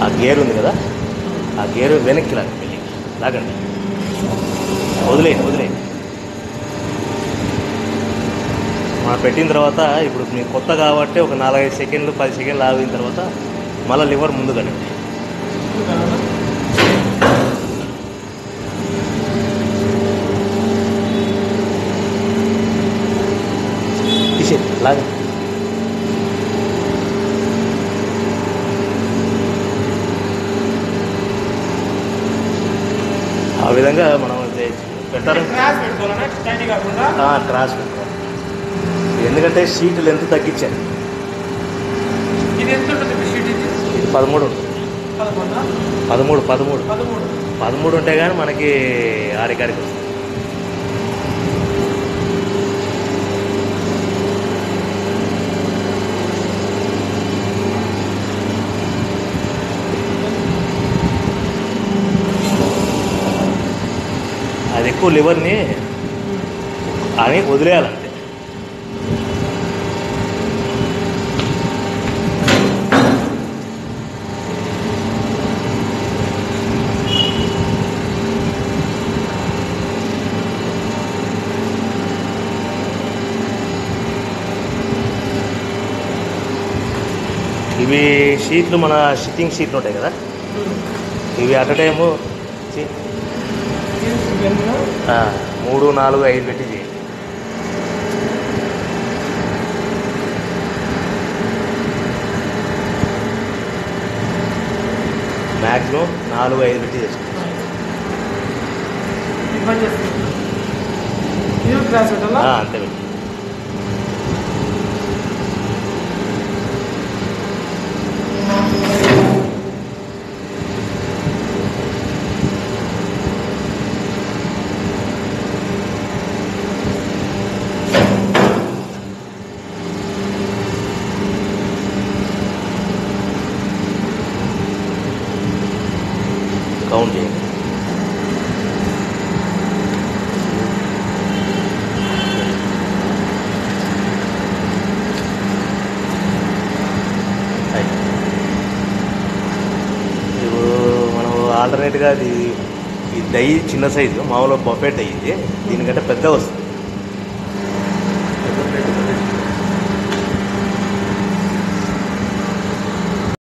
ఆ గేర్ ఉంది కదా ఆ గేర్ వెనక్కి లాగండి వెళ్ళి లాగండి వదిలేయండి వదిలేయండి మనం పెట్టిన తర్వాత ఇప్పుడు మీకు కొత్త కాబట్టి ఒక నాలుగైదు సెకండ్లు పది సెకండ్లు ఆగిన తర్వాత మళ్ళీ లివర్ ముందు కనండి తీసే లాగా ఆ విధంగా మనం ఇది పెట్టాలి క్రాస్ పెట్టుకోవాలన్నా స్టాండింగ్ కాకుండా క్రాస్ పెట్టుకోవాలి ఎందుకంటే సీట్ లెంత్ తగ్గించాను ఇది ఎంత ఉంటుంది మీ షీట్ ఇది ఇది పదమూడు ఉంటుంది. పదకొండా పదమూడు పదమూడు పదమూడు పదమూడు ఉంటే కానీ మనకి ఆడికాడికి వస్తుంది అది ఎక్కువ లివర్ని అని వదిలేయాలంతే ఇవి షీట్లు మన సిట్టింగ్ షీట్లు ఉంటాయి కదా ఇవి అట్ టైము చి- ఆ, మూడు నాలుగు ఐదు పెట్టి చేయండి మ్యాక్సిమం నాలుగు ఐదు పెట్టి చేసుకోండి ఇబ్బంది చేస్తుంది ఇది క్రాస్ పెట్టాలా ఆ, అంతే పెట్టి కౌంట్ చేయండి అయిపోయింది. ఇప్పుడు మనం ఆల్టర్నేట్గా అది ఈ డై చిన్న సైజు మామూలుగా బఫెట్ అయ్యింది దీనికంటే పెద్ద వస్తుంది